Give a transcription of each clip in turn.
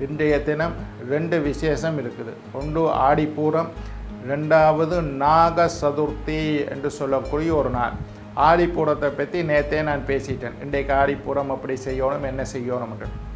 இன்றைய தினம் ரெண்டு விசேஷம் இருக்குது ஒன்று ஆடிப்பூரம் ரெண்டாவது நாக சதுர்த்தி என்று சொல்லக்கூடிய ஒரு நாள் ஆடிப்பூரத்தை பற்றி நேற்றே நான் பேசிட்டேன் இன்றைக்கு ஆடிப்பூரம் அப்படி செய்யணும் என்ன செய்யணும்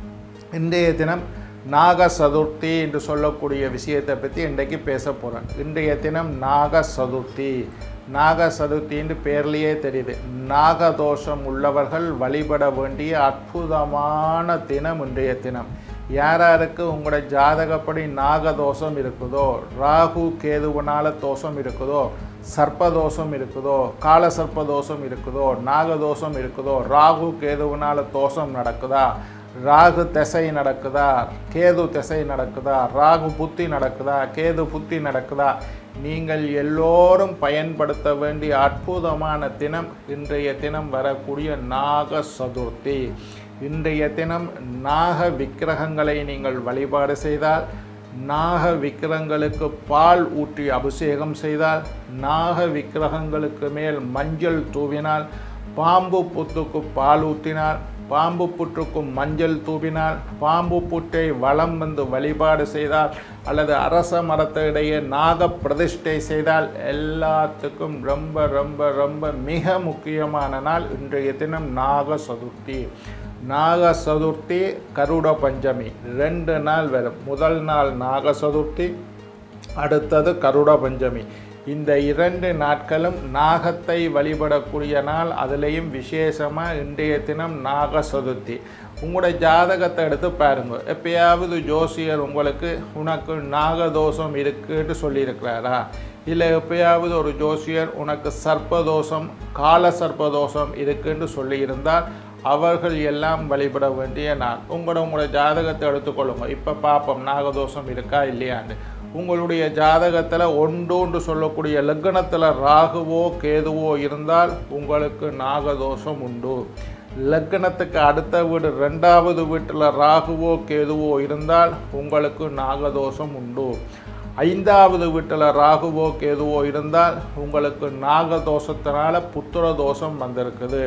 இன்றைய தினம் நாக சதுர்த்தி என்று சொல்லக்கூடிய விஷயத்தை பற்றி இன்றைக்கு பேச போகிறேன் இன்றைய தினம் நாக சதுர்த்தி நாக சதுர்த்தின்னு பேர்லேயே தெரியுது நாகதோஷம் உள்ளவர்கள் வழிபட வேண்டிய அற்புதமான தினம் இன்றைய தினம் யாராருக்கு உங்களோட ஜாதகப்படி நாகதோஷம் இருக்குதோ ராகு கேதுவனால தோஷம் இருக்குதோ சர்ப்பதோஷம் இருக்குதோ கால சர்ப்பதோஷம் இருக்குதோ நாகதோஷம் இருக்குதோ ராகு கேதுவனால தோஷம் நடக்குதா ராகு திசை நடக்குதா கேது திசை நடக்குதா ராகு புத்தி நடக்குதா கேது புத்தி நடக்குதா நீங்கள் எல்லோரும் பயன்படுத்த வேண்டிய அற்புதமான தினம் இன்றைய தினம் வரக்கூடிய நாக சதுர்த்தி இன்றைய தினம் நாக விக்கிரகங்களை நீங்கள் வழிபாடு செய்தால் நாக விக்கிரகங்களுக்கு பால் ஊற்றி அபிஷேகம் செய்தால் நாக விக்கிரகங்களுக்கு மேல் மஞ்சள் தூவினால் பாம்பு புத்துக்கு பால் ஊற்றினால் பாம்பு புற்றுக்கும் மஞ்சள் தூவினால் பாம்பு புற்றை வலம் வந்து வழிபாடு செய்தால் அல்லது அரச மரத்தை இடையே நாக பிரதிஷ்டை செய்தால் எல்லாத்துக்கும் ரொம்ப ரொம்ப ரொம்ப மிக முக்கியமான நாள் இன்றைய தினம் நாக சதுர்த்தி நாக சதுர்த்தி கருட பஞ்சமி ரெண்டு நாள் வரும் முதல் நாள் நாக சதுர்த்தி அடுத்தது கருட பஞ்சமி இந்த இரண்டு நாட்களும் நாகத்தை வழிபடக்கூடிய நாள் அதுலேயும் விசேஷமாக இன்றைய தினம் நாக சதுர்த்தி உங்களோட ஜாதகத்தை எடுத்து பாருங்க எப்பயாவது ஜோசியர் உங்களுக்கு உனக்கு நாகதோஷம் இருக்குன்னு சொல்லியிருக்கிறாரா இல்லை எப்பயாவது ஒரு ஜோசியர் உனக்கு சர்ப்பதோஷம் கால சர்ப்பதோஷம் இருக்குன்னு சொல்லியிருந்தால் அவர்கள் எல்லாம் வழிபட வேண்டிய நாள் உங்களோட உங்களோட ஜாதகத்தை எடுத்துக்கொள்ளுங்க இப்போ பார்ப்போம் நாகதோஷம் இருக்கா இல்லையாண்டு உங்களுடைய ஜாதகத்தில் ஒன்று சொல்லக்கூடிய லக்னத்தில் ராகுவோ கேதுவோ இருந்தால் உங்களுக்கு நாகதோஷம் உண்டு லக்னத்துக்கு அடுத்த வீடு ரெண்டாவது வீட்டில் ராகுவோ கேதுவோ இருந்தால் உங்களுக்கு நாகதோஷம் உண்டு ஐந்தாவது வீட்டில் ராகுவோ கேதுவோ இருந்தால் உங்களுக்கு நாகதோஷத்தினால புத்திர தோஷம் வந்திருக்குது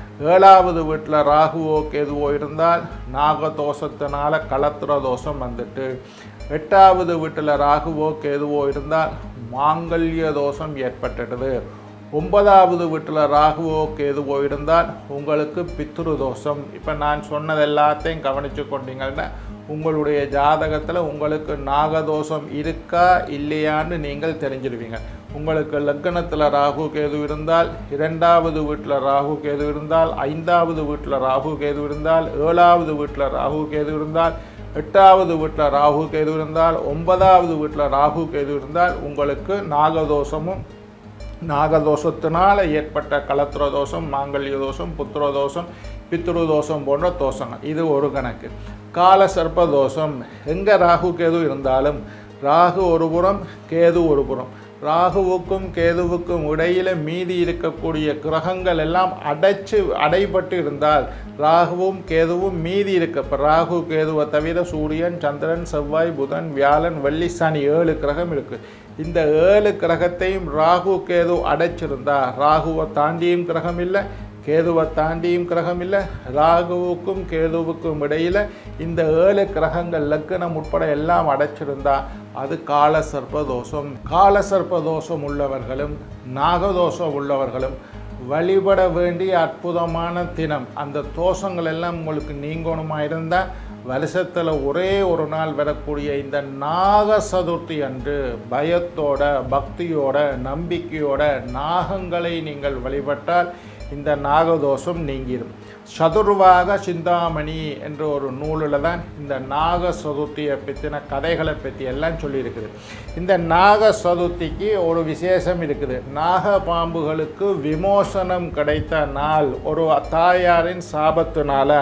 ஏழாவது வீட்டில் ராகுவோ கேதுவோ இருந்தால் நாகதோஷத்தினால களத்திர தோஷம் வந்துட்டு எட்டாவது வீட்டில் ராகுவோ கேதுவோ இருந்தால் மாங்கல்ய தோஷம் ஏற்பட்டுடுது ஒன்பதாவது வீட்டில் ராகுவோ கேதுவோ இருந்தால் உங்களுக்கு பித்ரு தோஷம் இப்போ நான் சொன்னது எல்லாத்தையும் கவனித்து கொண்டீங்கன்னா உங்களுடைய ஜாதகத்தில் உங்களுக்கு நாகதோஷம் இருக்கா இல்லையான்னு நீங்கள் தெரிஞ்சிடுவீங்க உங்களுக்கு லக்னத்தில் ராகு கேது இருந்தால் இரண்டாவது வீட்டில் ராகு கேது இருந்தால் ஐந்தாவது வீட்டில் ராகு கேது இருந்தால் ஏழாவது வீட்டில் ராகு கேது இருந்தால் எட்டாவது வீட்டில் ராகு கேது இருந்தால் ஒன்பதாவது வீட்டில் ராகு கேது இருந்தால் உங்களுக்கு நாகதோஷமும் நாகதோஷத்தினால் ஏற்பட்ட கலத்திர தோஷம் மாங்கல்ய தோஷம் புத்திர தோஷம் பித்ரு தோஷம் போன்ற தோஷங்கள் இது ஒரு கணக்கு கால சர்ப்ப தோஷம் எங்கே ராகு கேது இருந்தாலும் ராகு ஒரு புறம் கேது ஒரு புறம் ராகுவுக்கும் கேதுவுக்கும் இடையில் மீதி இருக்கக்கூடிய கிரகங்கள் எல்லாம் அடைச்சு அடைபட்டு இருந்தால் ராகுவும் கேதுவும் மீதி இருக்கு இப்போ ராகு கேதுவை தவிர சூரியன் சந்திரன் செவ்வாய் புதன் வியாழன் வெள்ளி சனி ஏழு கிரகம் இருக்குது இந்த ஏழு கிரகத்தையும் ராகு கேது அடைச்சிருந்தா ராகுவை தாண்டியும் கிரகம் இல்லை கேதுவை தாண்டியும் கிரகம் இல்லை ராகுவுக்கும் கேதுவுக்கும் இடையில் இந்த ஏழு கிரகங்கள் லக்கணம் உட்பட எல்லாம் அடைச்சிருந்தா அது கால சர்ப்பதோஷம் கால சர்ப்பதோஷம் உள்ளவர்களும் நாகதோஷம் உள்ளவர்களும் வழிபட வேண்டிய அற்புதமான தினம் அந்த தோஷங்கள் எல்லாம் உங்களுக்கு நீங்கணுமா இருந்தால் வருஷத்தில் ஒரே ஒரு நாள் வரக்கூடிய இந்த நாக சதுர்த்தி அன்று பயத்தோட பக்தியோட நம்பிக்கையோட நாகங்களை நீங்கள் வழிபட்டால் இந்த நாகதோஷம் நீங்கிடும் சதுர்வாக சிந்தாமணி என்ற ஒரு நூலில் தான் இந்த நாக சதுர்த்தியை பற்றின கதைகளை பற்றி எல்லாம் சொல்லியிருக்குது இந்த நாக சதுர்த்திக்கு ஒரு விசேஷம் இருக்குது நாக பாம்புகளுக்கு விமோசனம் கிடைத்த நாள் ஒரு தாயாரின் சாபத்தினால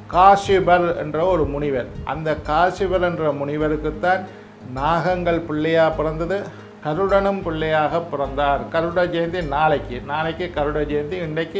காசிபர் என்ற ஒரு முனிவர் அந்த காசிபர் என்ற முனிவருக்குத்தான் நாகங்கள் பிள்ளையாக பிறந்தது கருடனும் பிள்ளையாக பிறந்தார் கருட ஜெயந்தி நாளைக்கு நாளைக்கு கருட ஜெயந்தி இன்றைக்கு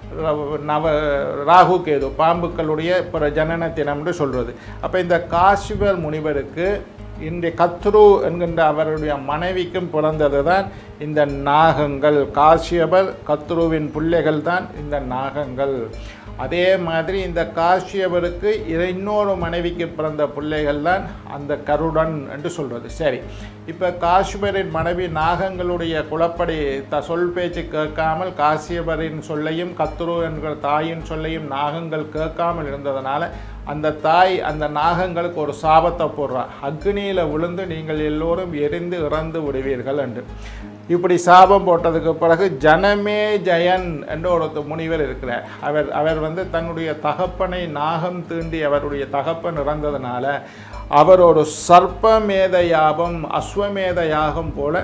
ர- நவ ராகு கேது பாம்புக்களுடைய பிற ஜனன தினம்னு சொல்கிறது அப்போ இந்த காசிபர் முனிவருக்கு இந்த கத்ரு என்கின்ற அவருடைய மனைவிக்கும் பிறந்தது தான் இந்த நாகங்கள் காசியபர் கத்ருவின் பிள்ளைகள் தான் இந்த நாகங்கள் அதே மாதிரி இந்த காஷ்யபருக்கு இர- இன்னொரு மனைவிக்கு பிறந்த பிள்ளைகள் தான் அந்த கருடன் என்று சொல்வது சரி இப்போ காஷ்யபரின் மனைவி நாகங்களுடைய குலப்படி த சொல் பேச்சு கேட்காமல் காசியபரின் சொல்லையும் கத்துரு என்கிற தாயின் சொல்லையும் நாகங்கள் கேட்காமல் இருந்ததுனால அந்த தாய் அந்த நாகங்களுக்கு ஒரு சாபத்தை போடுறா அக்னியில் விழுந்து நீங்கள் எல்லோரும் எரிந்து இறந்து விடுவீர்கள் என்று இப்படி சாபம் போட்டதுக்கு பிறகு ஜனமே ஜெயன் என்ற ஒரு முனிவர் இருக்கிறார் அவர் அவர் வந்து தன்னுடைய தகப்பனை நாகம் தீண்டி அவருடைய தகப்பன் இறந்ததுனால அவர் ஒரு சர்ப்பமேத யாகம் அஸ்வமேத யாகம் போல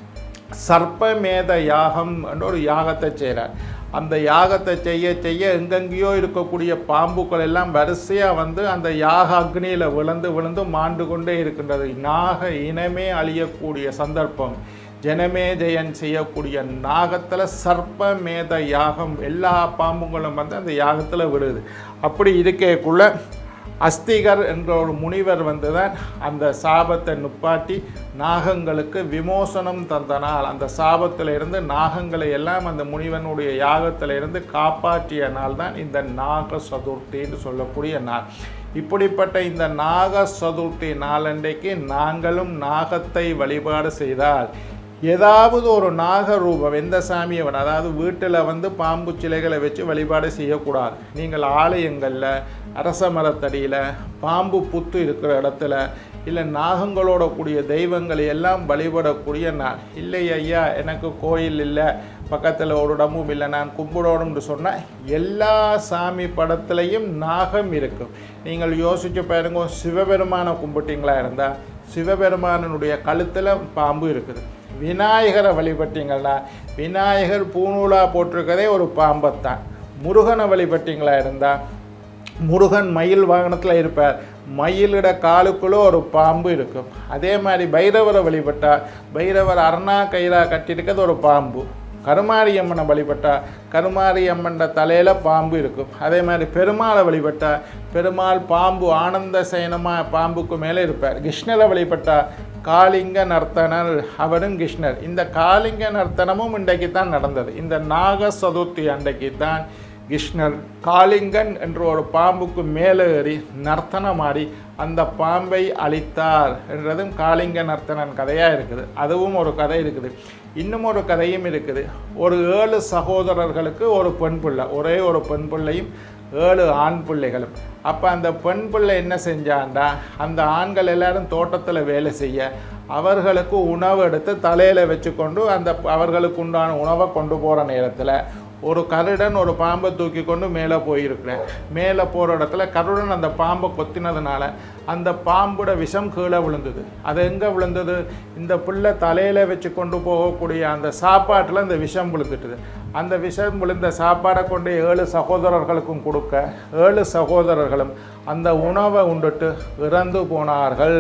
சர்ப்பமேத யாகம் என்ற ஒரு யாகத்தை செய்கிறார் அந்த யாகத்தை செய்ய செய்ய எங்கெங்கேயோ இருக்கக்கூடிய பாம்புக்கள் எல்லாம் வரிசையாக வந்து அந்த யாக அக்னியில் விழுந்து விழுந்து மாண்டு கொண்டே இருக்கின்றது நாக இனமே அழியக்கூடிய சந்தர்ப்பம் ஜனமே ஜெயன் செய்யக்கூடிய நாகத்தில் சர்ப்பமேத யாகம் எல்லா பாம்புங்களும் வந்து அந்த யாகத்தில் விழுது அப்படி இருக்கக்குள்ள அஸ்திகர் என்ற ஒரு முனிவர் வந்துதான் அந்த சாபத்தை நுப்பாட்டி நாகங்களுக்கு விமோசனம் தந்தனால் அந்த சாபத்தில் இருந்து நாகங்களை எல்லாம் அந்த முனிவனுடைய யாகத்தில் இருந்து காப்பாற்றிய நாள் தான் இந்த நாக சதுர்த்தின்னு சொல்லக்கூடிய நாள் இப்படிப்பட்ட இந்த நாக சதுர்த்தி நாளன்றைக்கு நாங்களும் நாகத்தை வழிபாடு செய்தால் ஏதாவது ஒரு நாக ரூபம் எந்த சாமியை வேணும் அதாவது வீட்டில் வந்து பாம்பு சிலைகளை வச்சு வழிபாடு செய்யக்கூடாது நீங்கள் ஆலயங்களில் அரச மரத்தடியில் பாம்பு புத்து இருக்கிற இடத்துல இல்லை நாகங்களோட கூடிய தெய்வங்களை எல்லாம் வழிபடக்கூடிய நாள் இல்லை ஐயா எனக்கு கோயில் இல்லை பக்கத்தில் ஒரு இடமும் இல்லை நான் கும்பிடணும்னு சொன்னால் எல்லா சாமி படத்துலையும் நாகம் இருக்கும் நீங்கள் யோசிச்சு பாருங்க சிவபெருமானை கும்பிட்டீங்களா இருந்தால் சிவபெருமானனுடைய கழுத்தில் பாம்பு இருக்குது விநாயகரை வழிபட்டீங்கன்னா விநாயகர் பூநூலாக போட்டிருக்கதே ஒரு பாம்பைத்தான் முருகனை வழிபட்டீங்களா இருந்தால் முருகன் மயில் வாகனத்தில் இருப்பார் மயிலிட காலுக்குள்ளே ஒரு பாம்பு இருக்கும் அதே மாதிரி பைரவரை வழிபட்டால் பைரவர் அருணா கயிறா கட்டியிருக்கிறது ஒரு பாம்பு கருமாரி அம்மனை வழிபட்டா கருமாரி அம்மன் தலையில் பாம்பு இருக்கும் அதே மாதிரி பெருமாளை வழிபட்டா பெருமாள் பாம்பு ஆனந்த சயனமாக பாம்புக்கு மேலே இருப்பார் கிருஷ்ணரை வழிபட்டா காளிங்க நர்த்தனர் அவரும் கிருஷ்ணர் இந்த காளிங்க நர்த்தனமும் இன்றைக்கு தான் நடந்தது இந்த நாக சதுர்த்தி அன்றைக்கு தான் கிருஷ்ணர் காளிங்கன் என்ற ஒரு பாம்புக்கு மேலே ஏறி நர்த்தனமாடி அந்த பாம்பை அழித்தார் என்றதும் காளிங்க நர்த்தனன் கதையாக இருக்குது அதுவும் ஒரு கதை இருக்குது இன்னும் ஒரு கதையும் இருக்குது ஒரு ஏழு சகோதரர்களுக்கு ஒரு பெண் பிள்ளை ஒரே ஒரு பெண் பிள்ளையும் ஏழு ஆண் பிள்ளைகளும் அப்போ அந்த பெண் பிள்ளை என்ன செஞ்சாண்டா அந்த ஆண்கள் எல்லாரும் தோட்டத்தில் வேலை செய்ய அவர்களுக்கு உணவு எடுத்து தலையில் வச்சுக்கொண்டு அந்த அவர்களுக்கு உண்டான உணவை கொண்டு போகிற நேரத்தில் ஒரு கருடன் ஒரு பாம்பை தூக்கி கொண்டு மேலே போயிருக்கிறேன் மேலே போகிற இடத்துல கருடன் அந்த பாம்பை கொத்தினதுனால அந்த பாம்போட விஷம் கீழே விழுந்தது அது எங்கே விழுந்தது இந்த பிள்ளை தலையில் வச்சு கொண்டு போகக்கூடிய அந்த சாப்பாட்டில் அந்த விஷம் விழுந்துட்டுது அந்த விஷம் விழுந்த சாப்பாடை கொண்டு ஏழு சகோதரர்களுக்கும் கொடுக்க ஏழு சகோதரர்களும் அந்த உணவை உண்டுட்டு இறந்து போனார்கள்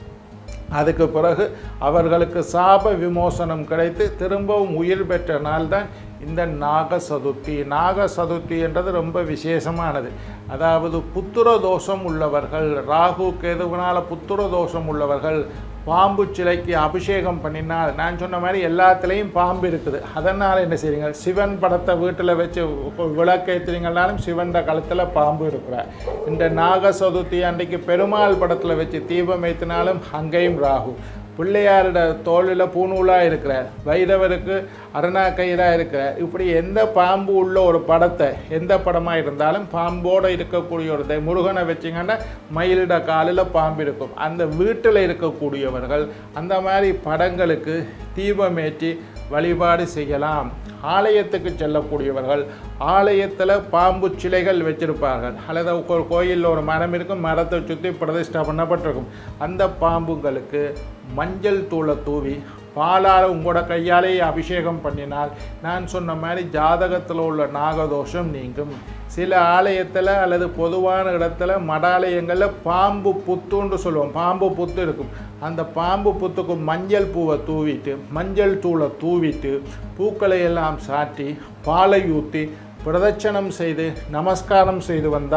அதுக்கு பிறகு அவர்களுக்கு சாப விமோசனம் கிடைத்து திரும்பவும் உயிர் பெற்ற நாள் தான் இந்த நாக சதுர்த்தி நாக சதுர்த்தி என்றது ரொம்ப விசேஷமானது அதாவது புத்திர தோஷம் உள்ளவர்கள் ராகு கேதுவினால் புத்திர தோஷம் உள்ளவர்கள் பாம்பு சிலைக்கு அபிஷேகம் பண்ணினால் நான் சொன்ன மாதிரி எல்லாத்துலேயும் பாம்பு இருக்குது அதனால் என்ன செய்றீங்க சிவன் படத்தை வீட்டில் வச்சு விளக்கேற்றுறீங்கனாலும் சிவன்ற கழுத்தில் பாம்பு இருக்கிறார் இந்த நாக சதுர்த்தி அன்றைக்கு பெருமாள் படத்தில் வச்சு தீபம் ஏற்றினாலும் அங்கேயும் ராகு பிள்ளையாரோட தோளில் பூணூலாக இருக்கிறார் வைரவருக்கு அருணா கயிறாக இருக்கிறார் இப்படி எந்த பாம்பு உள்ள ஒரு படத்தை எந்த படமாக இருந்தாலும் பாம்போடு இருக்கக்கூடிய ஒரு தெய்- முருகனை வச்சிங்கன்னா மயிலிட காலில் பாம்பு இருக்கும் அந்த வீட்டில் இருக்கக்கூடியவர்கள் அந்த மாதிரி படங்களுக்கு தீபமேற்றி வழிபாடு செய்யலாம் ஆலயத்துக்கு செல்லக்கூடியவர்கள் ஆலயத்தில் பாம்பு சிலைகள் வச்சிருப்பார்கள் அல்லது ஒரு கோயிலில் ஒரு மரம் இருக்கும் மரத்தை சுற்றி பிரதிஷ்டை பண்ணப்பட்டிருக்கும் அந்த பாம்புங்களுக்கு மஞ்சள் தூளை தூவி பாலால் உங்களோட கையாலேயே அபிஷேகம் பண்ணினால் நான் சொன்ன மாதிரி ஜாதகத்தில் உள்ள நாகதோஷம் நீங்கும் சில ஆலயத்தில் அல்லது பொதுவான இடத்துல மடாலயங்களில் பாம்பு புத்துன்னு சொல்லுவோம் பாம்பு புத்து இருக்கும் அந்த பாம்பு புத்துக்கு மஞ்சள் பூவை தூவிட்டு மஞ்சள் தூளை தூவிட்டு பூக்களை எல்லாம் சாட்டி பாலை ஊற்றி பிரதட்சணம் செய்து நமஸ்காரம் செய்து வந்தால்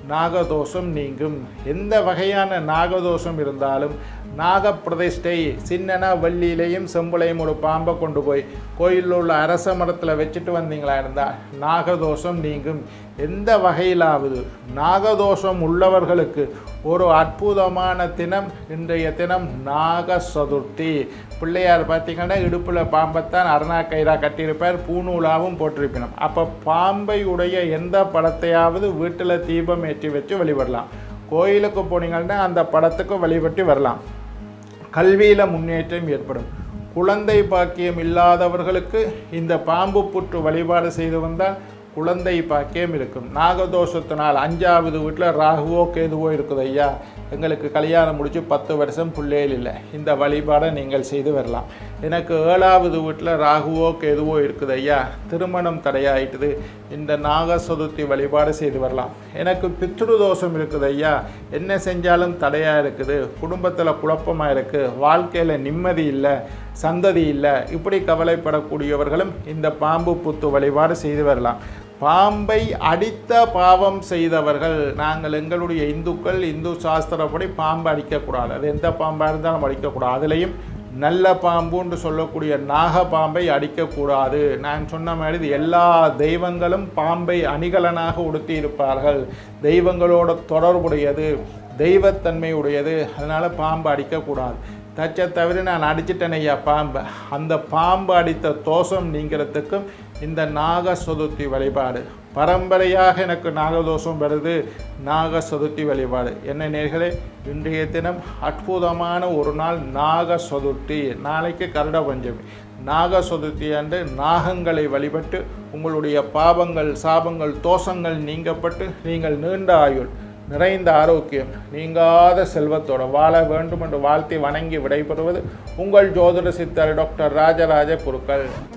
நாகதோஷம் நீங்கும் எந்த வகையான நாகதோஷம் இருந்தாலும் நாகப்பிரதிஷ்டை சின்னனா வெள்ளியிலையும் செம்புலையும் ஒரு பாம்பை கொண்டு போய் கோயிலில் உள்ள அரச மரத்தில் வச்சுட்டு வந்தீங்களா இருந்தால் நாகதோஷம் நீங்கும் எந்த வகையிலாவது நாகதோஷம் உள்ளவர்களுக்கு ஒரு அற்புதமான தினம் இன்றைய தினம் நாக சதுர்த்தி பிள்ளையார் பார்த்தீங்கன்னா இடுப்பில் பாம்பைத்தான் அருணா கயிறா கட்டியிருப்பார் பூநூலாவும் போட்டிருப்பினோம் அப்போ பாம்பை உடைய எந்த படத்தையாவது வீட்டில் தீபம் ஏற்றி வச்சு வழிபடலாம் கோயிலுக்கு போனீங்கன்னா அந்த படத்துக்கு வழிபட்டு வரலாம் கல்வியில் முன்னேற்றம் ஏற்படும் குழந்தை பாக்கியம் இல்லாதவர்களுக்கு இந்த பாம்பு புற்று வழிபாடு செய்து வந்தால் குழந்தை பாக்கியம் இருக்கும் நாகதோஷத்தினால் அஞ்சாவது வீட்டில் ராகுவோ கேதுவோ இருக்குது ஐயா எங்களுக்கு கல்யாணம் முடிச்சு பத்து வருஷம் பிள்ளைகள் இல்லை இந்த வழிபாடை நீங்கள் செய்து வரலாம் எனக்கு ஏழாவது வீட்டில் ராகுவோ கேதுவோ இருக்குது ஐயா திருமணம் தடையாயிட்டுது இந்த நாக சதுர்த்தி வழிபாடு செய்து வரலாம் எனக்கு பித்ரு தோஷம் இருக்குது ஐயா என்ன செஞ்சாலும் தடையாக இருக்குது குடும்பத்தில் குழப்பமாக இருக்குது வாழ்க்கையில் நிம்மதி இல்லை சந்ததி இல்லை இப்படி கவலைப்படக்கூடியவர்களும் இந்த பாம்பு புத்து வழிபாடு செய்து வரலாம் பாம்பை அடித்த பாவம் செய்தவர்கள் நாங்கள் எங்களுடைய இந்துக்கள் இந்து சாஸ்திரப்படி பாம்பை அடிக்கக்கூடாது அது எந்த பாம்பாக இருந்தாலும் அடிக்கக்கூடாது அதுலேயும் நல்ல பாம்புன்னு சொல்லக்கூடிய நாக பாம்பை அடிக்கக்கூடாது நான் சொன்ன மாதிரி இது எல்லா தெய்வங்களும் பாம்பை அணிகலனாக உடுத்தி இருப்பார்கள் தெய்வங்களோட தொடர்புடையது தெய்வத்தன்மை உடையது அதனால் பாம்பு அடிக்கக்கூடாது தச்சை தவிர நான் அடிச்சிட்டேன் ஐயா பாம்பை அந்த பாம்பு அடித்த தோஷம் நீங்கிறதுக்கும் இந்த நாக சதுர்த்தி வழிபாடு பரம்பரையாக எனக்கு நாகதோஷம் வருது நாக சதுர்த்தி வழிபாடு என்ன நேர்களே இன்றைய தினம் அற்புதமான ஒரு நாள் நாக சதுர்த்தி நாளைக்கு கருட பஞ்சமி நாக சதுர்த்தி அன்று நாகங்களை வழிபட்டு உங்களுடைய பாவங்கள் சாபங்கள் தோஷங்கள் நீங்கப்பட்டு நீங்கள் நீண்ட ஆயுள் நிறைந்த ஆரோக்கியம் நீங்காத செல்வத்தோட வாழ வேண்டும் என்று வாழ்த்தி வணங்கி விடைபெறுவது உங்கள் ஜோதிட சித்தர் டாக்டர் ராஜராஜ குருக்கள்